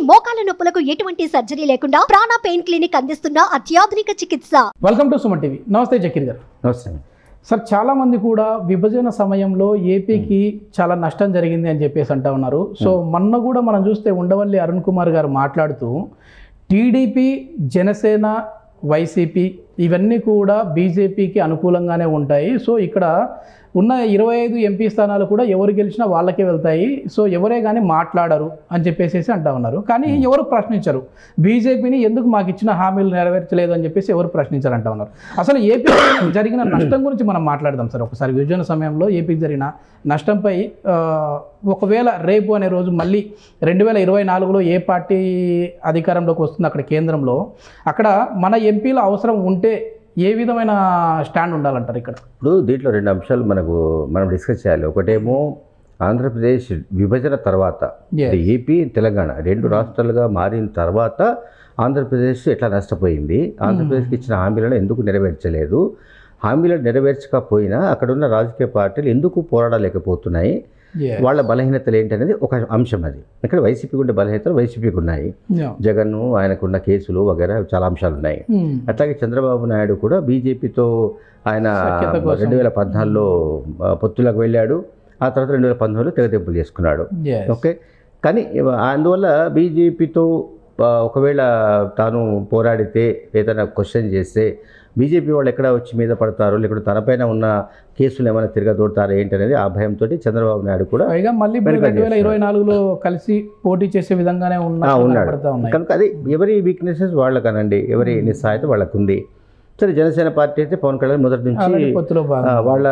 మోకాల నొప్పులకు ఎటువంటి సర్జరీ లేకుండా ప్రాణ పెయిన్ క్లినిక్ అందిస్తున్న అత్యాధునిక చికిత్స వెల్కమ్ టు సుమన్ టీవీ నమస్తే జకీర్ గారు నమస్తే సార్ చాలా మంది కూడా విభజన సమయంలో ఏపీకి చాలా నష్టం జరిగింది అని చెప్పేసి అంటా ఉన్నారు సో మొన్న కూడా మనం చూస్తే ఉండవల్లి అరుణ్ కుమార్ గారు మాట్లాడుతూ టీడీపీ జనసేన వైసీపీ ఇవన్నీ కూడా బీజేపీకి అనుకూలంగానే ఉంటాయి సో ఇక్కడ ఉన్న ఇరవై ఐదు ఎంపీ స్థానాలు కూడా ఎవరు గెలిచినా వాళ్ళకే వెళ్తాయి సో ఎవరే కానీ మాట్లాడరు అని చెప్పేసి అంటా ఉన్నారు కానీ ఎవరు ప్రశ్నించరు బీజేపీని ఎందుకు మాకు ఇచ్చిన హామీలు నెరవేర్చలేదు అని చెప్పేసి ఎవరు ప్రశ్నించారు అంటా ఉన్నారు అసలు ఏపీ జరిగిన నష్టం గురించి మనం మాట్లాడదాం సార్ ఒకసారి విభజన సమయంలో ఏపీకి జరిగిన నష్టంపై ఆ, ఒకవేళ రేపు అనే రోజు మళ్ళీ రెండు వేల ఇరవై నాలుగులో ఏ పార్టీ అధికారంలోకి వస్తుంది అక్కడ కేంద్రంలో అక్కడ మన ఎంపీల అవసరం ఉంటే ఏ విధమైన స్టాండ్ ఉండాలంటారు ఇక్కడ ఇప్పుడు దీంట్లో రెండు అంశాలు మనకు మనం డిస్కస్ చేయాలి ఒకటేమో ఆంధ్రప్రదేశ్ విభజన తర్వాత Yes. అంటే ఏపీ తెలంగాణ రెండు రాష్ట్రాలుగా మారిన తర్వాత ఆంధ్రప్రదేశ్ ఎట్లా నష్టపోయింది ఆంధ్రప్రదేశ్కి ఇచ్చిన హామీలను ఎందుకు నెరవేర్చలేదు హామీలను నెరవేర్చకపోయినా అక్కడున్న రాజకీయ పార్టీలు ఎందుకు పోరాడలేకపోతున్నాయి Yeah. వాళ్ళ బలహీనతలు ఏంటనేది ఒక అంశం అది ఇక్కడ వైసీపీకి ఉండే బలహీనతలు వైసీపీకి ఉన్నాయి Yeah. జగన్ ఆయనకున్న కేసులు వగేరా చాలా అంశాలు ఉన్నాయి Hmm. అట్లాగే చంద్రబాబు నాయుడు కూడా బీజేపీతో ఆయన సఖ్యత కోసం. రెండు వేల పద్నాలుగులో ఆ, పొత్తులకు వెళ్ళాడు ఆ తర్వాత రెండు వేల పంతొమ్మిదిలో తెగతెంపులు చేసుకున్నాడు Yes. ఓకే కానీ ఇవ- అందువల్ల బీజేపీతో ఆ, ఒకవేళ తాను పోరాడితే ఏదైనా క్వశ్చన్ చేస్తే బీజేపీ వాళ్ళు ఎక్కడ వచ్చి మీద పడతారో లేకుంటే తనపైన ఉన్న కేసులు ఏమైనా తిరగదోడతారో ఏంటనేది ఆ భయంతో చంద్రబాబు నాయుడు కూడా పైగా మళ్ళీ ఇప్పుడు వెనుక రెండు వేల ఇరవై నాలుగులో కలిసి పోటీ చేసే విధంగానే ఆ, ఉన్న ఉన్నాడు పడతా ఉన్నాయి కనుక అది ఎవరి వీక్నెసెస్ వాళ్ళకనండి ఎవరి నిస్సహాయత వాళ్ళకు ఉంది సరే జనసేన పార్టీ అయితే పవన్ కళ్యాణ్ మొదటి నుంచి ఆల్రెడీ పొత్తులో ఆ, భాగం వాళ్ళ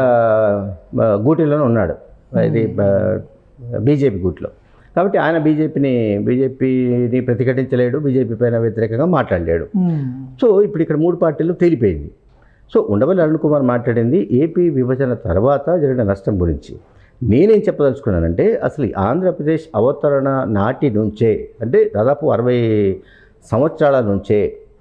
ఆ, గూటిలోనే ఉన్నాడు ఇది బీజేపీ గూట్లో కాబట్టి ఆయన బీజేపీని బీజేపీని ప్రతిఘటించలేడు బీజేపీ పైన వ్యతిరేకంగా మాట్లాడలేడు Hmm. సో ఇప్పుడు ఇక్కడ మూడు పార్టీలు తేలిపోయింది సో ఉండవల్లి అరుణ్ కుమార్ మాట్లాడింది ఏపీ విభజన తర్వాత జరిగిన నష్టం గురించి నేనేం చెప్పదలుచుకున్నానంటే అసలు ఈ ఆంధ్రప్రదేశ్ అవతరణ నాటి నుంచే అంటే దాదాపు అరవై సంవత్సరాల నుంచే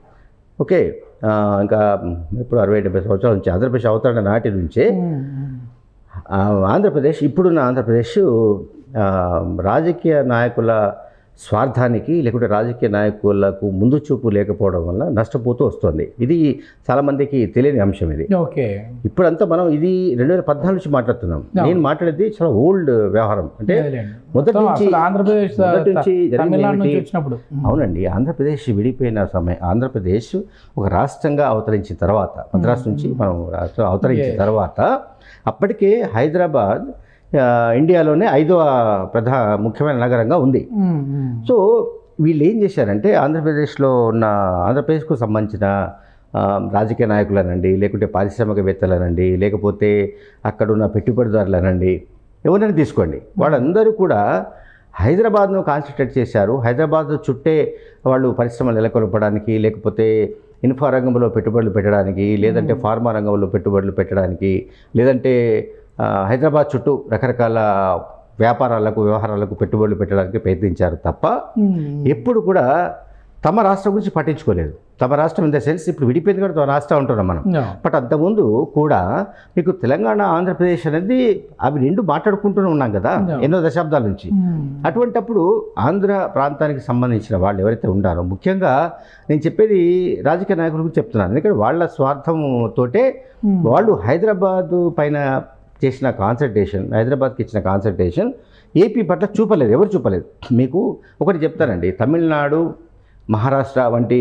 ఓకే ఆ, ఇంకా ఇప్పుడు అరవై డెబ్బై సంవత్సరాల నుంచి ఆంధ్రప్రదేశ్ అవతరణ నాటి నుంచే Hmm. ఆ, ఆంధ్రప్రదేశ్ ఇప్పుడున్న ఆంధ్రప్రదేశ్ ఆ, రాజకీయ నాయకుల స్వార్థానికి లేకుంటే రాజకీయ నాయకులకు ముందు చూపు లేకపోవడం వల్ల నష్టపోతూ వస్తుంది ఇది చాలామందికి తెలియని అంశం ఇది ఓకే ఇప్పుడంతా మనం ఇది రెండు వేల పద్నాలుగు నుంచి మాట్లాడుతున్నాం నేను మాట్లాడేది చాలా ఓల్డ్ వ్యవహారం అంటే అదేలేండి. మొదటి మొత్తం నుంచి అసలు ఆంధ్రప్రదేశ్ మొదటి నుంచి జరిగింది తమిళనాడు నుంచి ఏమిటి? వచ్చినప్పుడు అవునండి ఆంధ్రప్రదేశ్ విడిపోయిన సమయం ఆంధ్రప్రదేశ్ ఒక రాష్ట్రంగా అవతరించిన తర్వాత మద్రాసు నుంచి మనం రాష్ట్రం అవతరించిన తర్వాత అప్పటికే హైదరాబాద్ ఆ, ఇండియాలోనే ఐదవ ప్రధా ముఖ్యమైన నగరంగా ఉంది Hmm. Hmm. సో వీళ్ళు ఏం చేశారంటే ఆంధ్రప్రదేశ్లో ఉన్న ఆంధ్రప్రదేశ్కు సంబంధించిన ఆ, రాజకీయ నాయకులనండి లేకుంటే పారిశ్రామికవేత్తలనండి లేకపోతే అక్కడున్న పెట్టుబడిదారులనండి ఎవరైనా తీసుకోండి వాళ్ళందరూ కూడా హైదరాబాద్ను కాన్సన్ట్రేట్ చేశారు హైదరాబాద్ చుట్టే వాళ్ళు పరిశ్రమలు నెలకొల్పడానికి లేకపోతే ఇన్ఫా రంగంలో పెట్టుబడులు పెట్టడానికి లేదంటే ఫార్మా రంగంలో పెట్టుబడులు పెట్టడానికి లేదంటే ఆ, హైదరాబాద్ చుట్టూ రకరకాల వ్యాపారాలకు వ్యవహారాలకు పెట్టుబడులు పెట్టడానికి ప్రయత్నించారు తప్ప Hmm. ఎప్పుడు కూడా తమ రాష్ట్రం గురించి పట్టించుకోలేదు తమ రాష్ట్రం ఇన్ ద సెన్స్ ఇప్పుడు విడిపోయింది కూడా తమ రాష్ట్రం ఉంటున్నాం మనం Yeah. బట్ అంతకుముందు కూడా మీకు తెలంగాణ ఆంధ్రప్రదేశ్ అనేది అవి రెండు మాట్లాడుకుంటూనే ఉన్నాం కదా Yeah. ఎన్నో దశాబ్దాల నుంచి Hmm. అటువంటప్పుడు ఆంధ్ర ప్రాంతానికి సంబంధించిన వాళ్ళు ఎవరైతే ఉన్నారో ముఖ్యంగా నేను చెప్పేది రాజకీయ నాయకుల గురించి చెప్తున్నాను ఎందుకంటే వాళ్ళ స్వార్థంతోటే Hmm. వాళ్ళు హైదరాబాద్ పైన చేసిన కాన్సల్టేషన్ హైదరాబాద్కి ఇచ్చిన కాన్సల్టేషన్ ఏపీ పట్ల చూపలేదు ఎవరు చూపలేదు మీకు ఒకటి చెప్తానండి తమిళనాడు మహారాష్ట్ర వంటి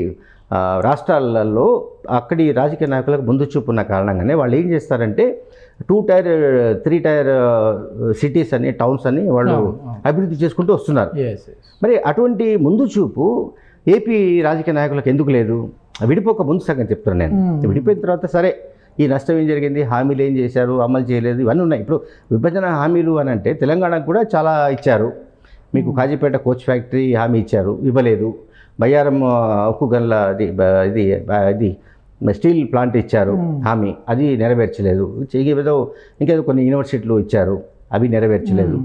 ఆ, రాష్ట్రాలలో అక్కడి రాజకీయ నాయకులకు ముందు చూపు ఉన్న కారణంగానే వాళ్ళు ఏం చేస్తారంటే two tier three tier cities అని టౌన్స్ అని వాళ్ళు అవును, అవును. అభివృద్ధి చేసుకుంటూ వస్తున్నారు Yes, yes. మరి అటువంటి ముందు చూపు ఏపీ రాజకీయ నాయకులకు ఎందుకు లేదు విడిపోక ముందు సంగతి చెప్తున్నాను నేను Hmm. విడిపోయిన తర్వాత సరే ఈ నష్టం ఏం జరిగింది హామీలు ఏం చేశారు అమలు చేయలేదు ఇవన్నీ ఉన్నాయి ఇప్పుడు విభజన హామీలు అని అంటే తెలంగాణకు కూడా చాలా ఇచ్చారు మీకు కాజీపేట కోచ్ ఫ్యాక్టరీ హామీ ఇచ్చారు ఇవ్వలేదు బయ్యారం ఆ, ఉక్కు గన్ల ఇది బ- ఇది బ- ఇది స్టీల్ ప్లాంట్ ఇచ్చారు హామీ అది నెరవేర్చలేదు ఏదో ఇంకేదో కొన్ని యూనివర్సిటీలు ఇచ్చారు అవి నెరవేర్చలేదు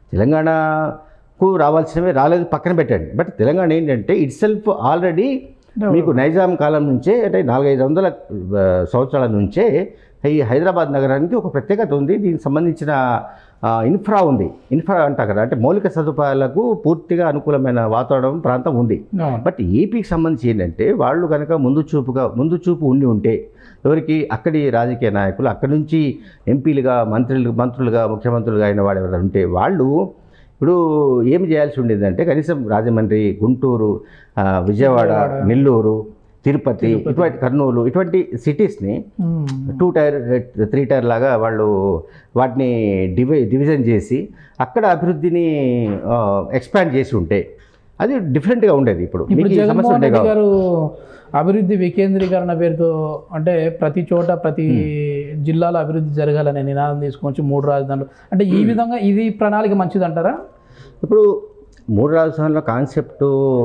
తెలంగాణకు రావాల్సినవి రాలేదు పక్కన పెట్టండి బట్ తెలంగాణ ఏంటంటే ఇట్ సెల్ఫ్ ఆల్రెడీ మీకు నైజాం కాలం నుంచే అంటే నాలుగైదు వందల ఆ, సంవత్సరాల నుంచే ఈ హైదరాబాద్ నగరానికి ఒక ప్రత్యేకత ఉంది దీనికి సంబంధించిన ఆ, ఇన్ఫ్రా ఉంది ఇన్ఫ్రా అంటారు కదా అంటే మౌలిక సదుపాయాలకు పూర్తిగా అనుకూలమైన వాతావరణం ప్రాంతం ఉంది అవును. బట్ ఏపీకి సంబంధించి ఏంటంటే వాళ్ళు కనుక ముందు చూపుగా ముందు చూపు ఉండి ఉంటే ఎవరికి అక్కడి రాజకీయ నాయకులు అక్కడి నుంచి ఎంపీలుగా మంత్రులు మంత్రులుగా ముఖ్యమంత్రులుగా అయిన వాడు ఎవరైనా ఉంటే వాళ్ళు ఇప్పుడు ఏం చేయాల్సి ఉండేదంటే కనీసం రాజమండ్రి గుంటూరు ఆ, విజయవాడ నెల్లూరు తిరుపతి ఇటువంటి కర్నూలు ఇటువంటి సిటీస్ని ఉమ్. టూ టైర్ త్రీ టైర్ లాగా వాళ్ళు వాటిని డివై డివిజన్ చేసి అక్కడ అభివృద్ధిని ఎక్స్పాండ్ చేసి ఉంటే అది డిఫరెంట్గా ఉండేది ఇప్పుడు ఇప్పుడు మీకు ఈ సమస్య జగన్మోహన్ ఉండే రెడ్డి కావు. గారు అభివృద్ధి వికేంద్రీకరణ పేరుతో అంటే ప్రతి చోట ప్రతి జిల్లాలో అభివృద్ధి జరగాలనే నినాదం తీసుకొచ్చి మూడు రాజధానులు అంటే ఈ విధంగా ఇది ప్రణాళిక మంచిది అంటారా ఇప్పుడు మూడు రాజధానుల కాన్సెప్ట్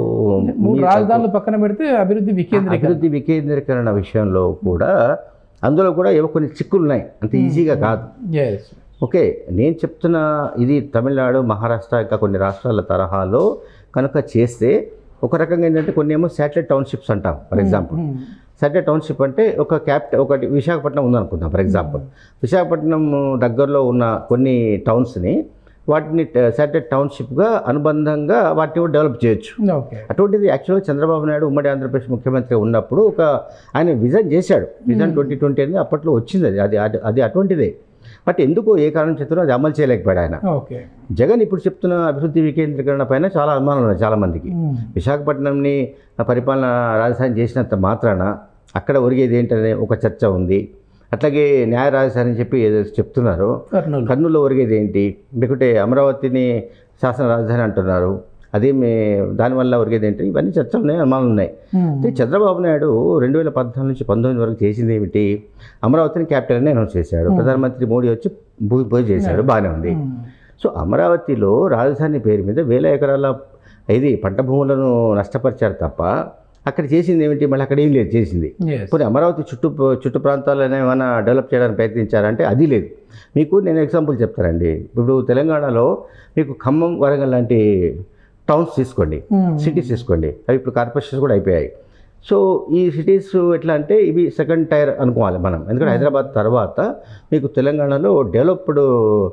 మూడు రాజధానులు పక్కన పెడితే అభివృద్ధి వికేంద్రీకరణ అభివృద్ధి వికేంద్రీకరణ విషయంలో కూడా అందులో కూడా ఏవో కొన్ని చిక్కులు ఉన్నాయి అంత ఈజీగా కాదు ఎస్ ఓకే నేను చెప్తున్న ఇది తమిళనాడు మహారాష్ట్ర ఇంకా కొన్ని రాష్ట్రాల తరహాలో కనుక చేస్తే ఒక రకంగా ఏంటంటే కొన్ని ఏమో శాటిలైట్ టౌన్షిప్స్ అంటాం ఫర్ ఎగ్జాంపుల్ శాటిలైట్ టౌన్షిప్ అంటే ఒక క్యాపిటల్ ఒకటి విశాఖపట్నం ఉందనుకుందాం ఫర్ ఎగ్జాంపుల్ విశాఖపట్నం దగ్గరలో ఉన్న కొన్ని టౌన్స్ని వాటిని శాటిలైట్ టౌన్షిప్గా అనుబంధంగా వాటిని కూడా డెవలప్ చేయొచ్చు ఓకే అటువంటిది యాక్చువల్గా చంద్రబాబు నాయుడు ఉమ్మడి ఆంధ్రప్రదేశ్ ముఖ్యమంత్రి ఉన్నప్పుడు ఒక ఆయన విజన్ చేశాడు విజన్ ట్వంటీ ట్వంటీ అనేది అప్పట్లో వచ్చింది అది అది అది- అది అటువంటిదే బట్ ఎందుకు ఏ కారణం చేతున్నా అది అమలు చేయలేకపోయాడు ఆయన ఓకే జగన్ ఇప్పుడు చెప్తున్న అభివృద్ధి వికేంద్రీకరణ పైన చాలా అనుమానాలు ఉన్నాయి చాలామందికి విశాఖపట్నంని పరిపాలన రాజధాని చేసినంత మాత్రాన అక్కడ ఒరిగేది ఏంటనే ఒక చర్చ ఉంది అట్లాగే న్యాయ రాజధాని అని చెప్పి ఏదో చెప్తున్నారు కర్నూలు కర్నూలులో ఒరిగేది ఏంటి లేకుంటే అమరావతిని శాసన రాజధాని అంటున్నారు అదే మే దానివల్ల ఒరిగేది ఏంటి ఇవన్నీ చర్చలు ఉన్నాయి అనుమానాలు ఉన్నాయి ఉమ్. అయితే చంద్రబాబు నాయుడు రెండు వేల పద్నాలుగు నుంచి పంతొమ్మిది వరకు చేసింది ఏమిటి అమరావతిని క్యాపిటల్ అని అనౌన్స్ చేశాడు ప్రధానమంత్రి మోడీ వచ్చి భూమి పూజ చేశాడు బాగానే ఉంది ఉమ్. సో అమరావతిలో రాజధాని పేరు మీద వేల ఎకరాల ఇది పంట భూములను నష్టపరిచారు తప్ప అక్కడ చేసింది ఏమిటి మళ్ళీ అక్కడ ఏం లేదు చేసింది Yes. పోనీ అమరావతి చుట్టూ చుట్టు ప్రాంతాలను ఏమైనా డెవలప్ చేయడానికి ప్రయత్నించారంటే అది లేదు మీకు నేను ఎగ్జాంపుల్ చెప్తానండి ఇప్పుడు తెలంగాణలో మీకు ఖమ్మం వరంగల్ లాంటి టౌన్స్ తీసుకోండి ఉమ్. సిటీస్ తీసుకోండి అవి ఇప్పుడు కార్పొరేషన్స్ కూడా అయిపోయాయి సో ఈ సిటీస్ ఎట్లా అంటే ఇవి సెకండ్ టైర్ అనుకోవాలి మనం ఎందుకంటే హైదరాబాద్ తర్వాత మీకు తెలంగాణలో డెవలప్డ్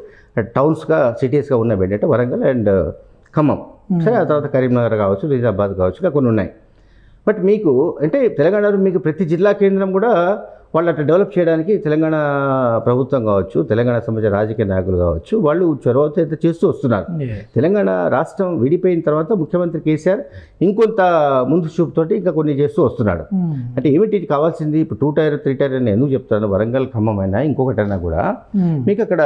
టౌన్స్గా సిటీస్గా ఉన్నవి ఏంటంటే వరంగల్ అండ్ ఖమ్మం సరే ఆ తర్వాత కరీంనగర్ కావచ్చు నిజామాబాద్ కావచ్చు ఇంకా కొన్ని ఉన్నాయి బట్ మీకు అంటే తెలంగాణలో మీకు ప్రతి జిల్లా కేంద్రం కూడా వాళ్ళు అట్లా డెవలప్ చేయడానికి తెలంగాణ ప్రభుత్వం కావచ్చు తెలంగాణ సంబంధించిన రాజకీయ నాయకులు కావచ్చు వాళ్ళు చొరవతో అయితే చేస్తూ వస్తున్నారు Yes. తెలంగాణ రాష్ట్రం విడిపోయిన తర్వాత ముఖ్యమంత్రి కేసీఆర్ ఇంకొంత ముందు చూపుతోటి ఇంకా కొన్ని చేస్తూ వస్తున్నాడు ఉమ్. అంటే ఏమిటి ఇది కావాల్సింది ఇప్పుడు టూ టైర్ త్రీ టైర్ అని ఎందుకు చెప్తాను వరంగల్ ఖమ్మం అయినా ఇంకొకటైనా కూడా ఉమ్. మీకు అక్కడ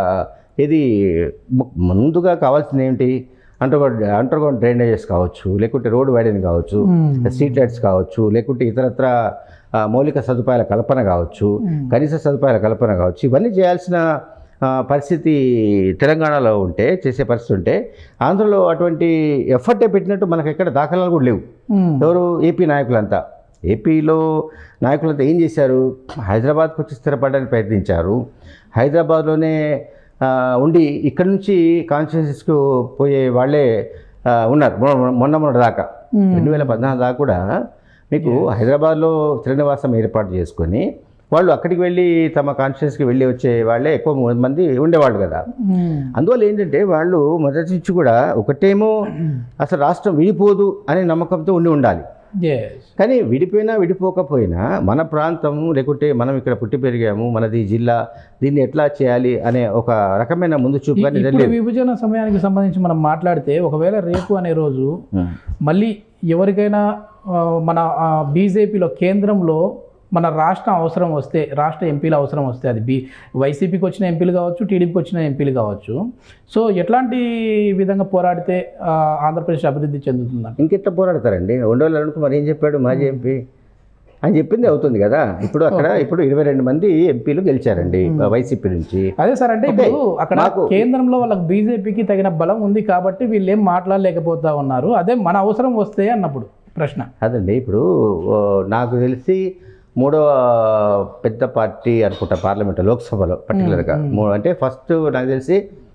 ఇది ము- ముందుగా కావాల్సింది ఏమిటి అండర్గ్రౌండ్ అండర్గ్రౌండ్ డ్రైనేజెస్ కావచ్చు లేకుంటే రోడ్ వైడనింగ్ కావచ్చు ఉమ్. స్ట్రీట్ లైట్స్ కావచ్చు లేకుంటే ఇతరత్ర ఆ, మౌలిక సదుపాయాల కల్పన కావచ్చు కనీస సదుపాయాల కల్పన కావచ్చు ఇవన్నీ చేయాల్సిన ఆ, పరిస్థితి తెలంగాణలో ఉంటే చేసే పరిస్థితి ఉంటే ఆంధ్రలో అటువంటి ఎఫర్టే పెట్టినట్టు మనకు ఎక్కడ దాఖలాలు కూడా లేవు ఉమ్. ఎవరు ఏపీ నాయకులంతా ఏపీలో నాయకులంతా ఏం చేశారు హైదరాబాద్కి వచ్చి స్థిరపడడానికి ప్రయత్నించారు హైదరాబాద్లోనే ఆ, ఉండి ఇక్కడి నుంచి కాన్స్టిట్యూన్సీస్కు పోయే వాళ్ళే ఆ, ఉన్నారు మొన్న మొన్న మొన్న దాకా Hmm. రెండు వేల పద్నాలుగు దాకా కూడా మీకు హైదరాబాద్లో శ్రీనివాసం ఏర్పాటు చేసుకొని వాళ్ళు అక్కడికి వెళ్ళి తమ కాన్స్టిట్యూన్సీకి వెళ్ళి వచ్చే వాళ్ళే ఎక్కువ మంది ఉండేవాళ్ళు కదా ఉమ్. అందువల్ల ఏంటంటే వాళ్ళు మొదటి నుంచి కూడా ఒకటేమో అసలు రాష్ట్రం విడిపోదు అనే నమ్మకంతో ఉండి ఉండాలి Yes. కానీ విడిపోయినా విడిపోకపోయినా మన ప్రాంతం లేకుంటే మనం ఇక్కడ పుట్టి పెరిగాము మనది జిల్లా దీన్ని ఎట్లా చేయాలి అనే ఒక రకమైన ముందు చూపు ఈ- కానీ ఇప్పుడు లేదు విభజన సమయానికి సంబంధించి మనం మాట్లాడితే ఒకవేళ రేపు అనే రోజు మళ్ళీ ఎవరికైనా ఆ, మన బీజేపీలో కేంద్రంలో మన రాష్ట్రం అవసరం వస్తే రాష్ట్ర ఎంపీల అవసరం వస్తే అది బీ వైసీపీకి వచ్చిన ఎంపీలు కావచ్చు టీడీపీకి వచ్చిన ఎంపీలు కావచ్చు సో ఎట్లాంటి విధంగా పోరాడితే ఆ, ఆంధ్రప్రదేశ్ అభివృద్ధి చెందుతుందంట ఇంకెట్లా పోరాడతారండి ఉండవాలి అనుకో మరి ఏం చెప్పాడు మాజీ ఎంపీ ఆయన చెప్పింది అవుతుంది కదా ఇప్పుడు అక్కడ ఇప్పుడు ఇరవై రెండు మంది ఎంపీలు గెలిచారండి వైసీపీ నుంచి అదే సార్ అంటే ఓకే. ఇప్పుడు అక్కడ మాకు- కేంద్రంలో వాళ్ళకి బీజేపీకి తగిన బలం ఉంది కాబట్టి వీళ్ళు ఏం మాట్లాడలేకపోతా ఉన్నారు అదే మన అవసరం వస్తే అన్నప్పుడు ప్రశ్న అదండి ఇప్పుడు ఓ, నాకు తెలిసి మూడవ పెద్ద పార్టీ అనుకుంటా పార్లమెంట్ లోక్సభలో పర్టికులర్గా మూ- అంటే ఫస్ట్ నాకు తెలిసి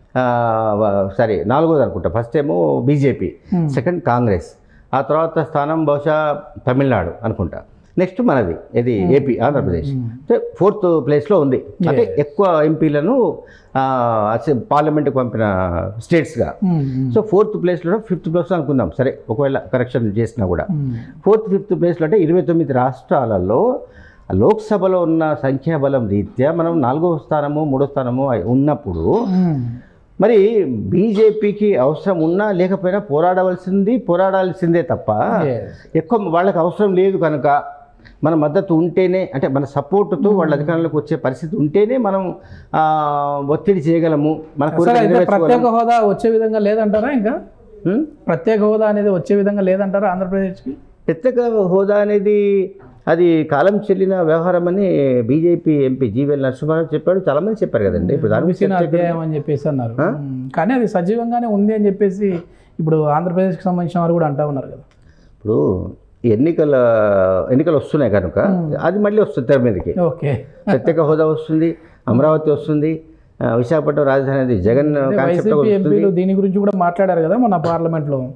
సారీ నాలుగోది అనుకుంటా ఫస్ట్ ఏమో బీజేపీ Hmm. సెకండ్ కాంగ్రెస్ ఆ తర్వాత స్థానం బహుశా తమిళనాడు అనుకుంటా నెక్స్ట్ మనది ఇది ఏపీ ఆంధ్రప్రదేశ్ అంటే ఫోర్త్ ప్లేస్లో ఉంది అంటే ఎక్కువ ఎంపీలను పార్లమెంట్కి పంపిన స్టేట్స్గా సో ఫోర్త్ ప్లేస్లో ఫిఫ్త్ ప్లేస్ అనుకుందాం సరే ఒకవేళ కరెక్షన్ చేసినా కూడా ఫోర్త్ ఫిఫ్త్ ప్లేస్లో అంటే ఇరవై తొమ్మిది రాష్ట్రాలలో లోక్సభలో ఉన్న సంఖ్యాబలం రీత్యా మనం నాలుగో స్థానము మూడో స్థానము అయి- ఉన్నప్పుడు మరి బీజేపీకి అవసరం ఉన్నా లేకపోయినా పోరాడవలసింది పోరాడాల్సిందే తప్ప ఎక్కువ వాళ్ళకి అవసరం లేదు కనుక మన మద్దతు ఉంటేనే అంటే మన సపోర్టుతో వాళ్ళ అధికారంలోకి వచ్చే పరిస్థితి ఉంటేనే మనం ఆ, ఒత్తిడి చేయగలము మన అసలు కోరికలు అయితే నెరవేర్చుకోగలము. ప్రత్యేక హోదా వచ్చే విధంగా లేదంటారా ఇంకా హ్మ్? ప్రత్యేక హోదా అనేది వచ్చే విధంగా లేదంటారా ఆంధ్రప్రదేశ్కి ప్రత్యేక హోదా అనేది అది కాలం చెల్లిన వ్యవహారం అని బీజేపీ ఎంపీ జీవీఎల్ నరసింహారావు చెప్పాడు చాలా మంది చెప్పారు కదండి ఇప్పుడు దాని గురించి ముగిసిన చర్చ ఎక్కడ అధ్యాయం అని చెప్పేసి అన్నారు ఉమ్, కానీ అది సజీవంగానే ఉంది అని చెప్పేసి ఇప్పుడు ఆంధ్రప్రదేశ్కి సంబంధించిన వారు కూడా అంటా ఉన్నారు కదా ఇప్పుడు ఈ ఎన్నికల ఎన్నికలు వస్తున్నాయి కనుక అది మళ్ళీ వస్తుంది తెర మీదకి ఓకే ప్రత్యేక హోదా వస్తుంది అమరావతి వస్తుంది ఆ, విశాఖపట్నం రాజధాని అది జగన్ కాన్సెప్ట్ వైసీపీ వస్తుంది ఎంపీలు దీని గురించి కూడా మాట్లాడారు కదా మన పార్లమెంట్ లో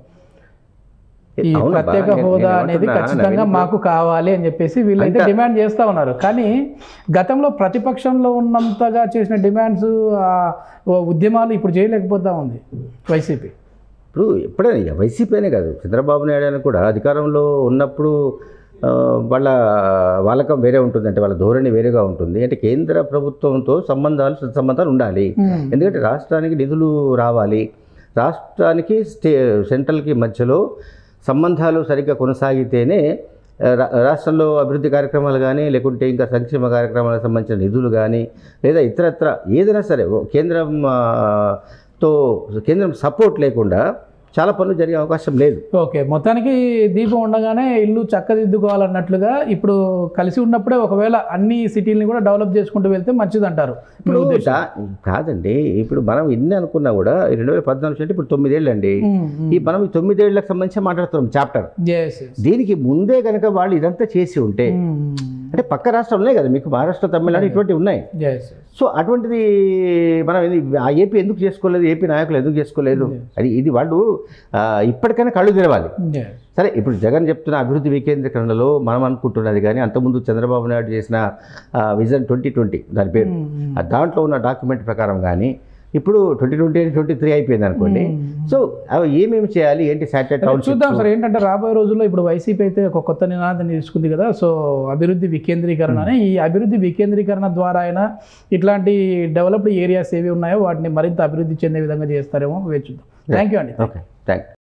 ఈ అవునబ్బా, ప్రత్యేక నేను- హోదా నేను అనేది ఏమంటున్నా, ఖచ్చితంగా నవీన్ మాకు కావాలి అని చెప్పేసి వీళ్ళైతే డిమాండ్ చేస్తా ఉన్నారు కానీ గతంలో ప్రతిపక్షంలో ఉన్నంతగా చేసిన డిమాండ్స్ ఆ ఉద్యమాలు ఇప్పుడు చేయలేకపోతా ఉంది వైసీపీ ఇప్పుడు ఎప్పుడైనా వైసీపీ అనే కాదు చంద్రబాబు నాయుడు అని కూడా అధికారంలో ఉన్నప్పుడు ఆ, వాళ్ళ వాళ్ళకం వేరే ఉంటుంది అంటే వాళ్ళ ధోరణి వేరేగా ఉంటుంది అంటే కేంద్ర ప్రభుత్వంతో సంబంధాలు సత్సంబంధాలు ఉండాలి ఎందుకంటే రాష్ట్రానికి నిధులు రావాలి రాష్ట్రానికి స్టే సెంట్రల్కి మధ్యలో సంబంధాలు సరిగ్గా కొనసాగితేనే ఆ, రా- రాష్ట్రంలో అభివృద్ధి కార్యక్రమాలు కానీ లేకుంటే ఇంకా సంక్షేమ కార్యక్రమాలకు సంబంధించిన నిధులు కానీ లేదా ఇతరత్ర ఏదైనా సరే ఓ కేంద్రం ఆ, తో కేంద్రం సపోర్ట్ లేకుండా చాలా పనులు జరిగే అవకాశం లేదు ఓకే మొత్తానికి దీపం ఉండగానే ఇల్లు చక్కదిద్దుకోవాలన్నట్లుగా ఇప్పుడు కలిసి ఉన్నప్పుడే ఒకవేళ అన్ని సిటీలని కూడా డెవలప్ చేసుకుంటూ వెళ్తే మంచిది అంటారు ఇప్పుడు దా- కాదండి ఇప్పుడు మనం ఎన్ని అనుకున్నా కూడా రెండు వేల పద్నాలుగు అంటే ఇప్పుడు తొమ్మిదేళ్ళు అండి ఈ మనం ఈ తొమ్మిదేళ్లకు సంబంధించి మాట్లాడుతున్నాం చాప్టర్ దీనికి ముందే కనుక వాళ్ళు ఇదంతా చేసి ఉంటే అంటే పక్క రాష్ట్రాలు ఉన్నాయి కదా మీకు మహారాష్ట్ర తమిళనాడు ఇటువంటివి ఉన్నాయి సో అటువంటిది మనం ఇది- ఆ ఏపీ ఎందుకు చేసుకోలేదు ఏపీ నాయకులు ఎందుకు చేసుకోలేదు అది ఇది వాళ్ళు ఆ, ఇప్పటికైనా కళ్ళు తెరవాలి సరే ఇప్పుడు జగన్ చెప్తున్న అభివృద్ధి వికేంద్రీకరణలో మనం అనుకుంటున్నది కానీ అంతకుముందు చంద్రబాబు నాయుడు చేసిన ఆ, విజన్ ట్వంటీ ట్వంటీ దాని పేరు ఆ దాంట్లో ఉన్న డాక్యుమెంట్ ప్రకారం కానీ ఇప్పుడు ట్వంటీ ట్వంటీ ట్వంటీ త్రీ అయిపోయింది అనుకోండి సో అవి ఏమేమి చేయాలి ఏంటి శాటిలైట్ టౌన్ చూద్దాం సార్ ఏంటంటే రాబోయే రోజుల్లో ఇప్పుడు వైసీపీ అయితే ఒక కొత్త నినాదం తీసుకుంది కదా సో అభివృద్ధి వికేంద్రీకరణ అని ఈ అభివృద్ధి వికేంద్రీకరణ ద్వారా అయినా ఇట్లాంటి డెవలప్డ్ ఏరియాస్ ఏవి ఉన్నాయో వాటిని మరింత అభివృద్ధి చెందే విధంగా చేస్తారేమో వేచి చూద్దాం థ్యాంక్ యూ అండి ఓకే థ్యాంక్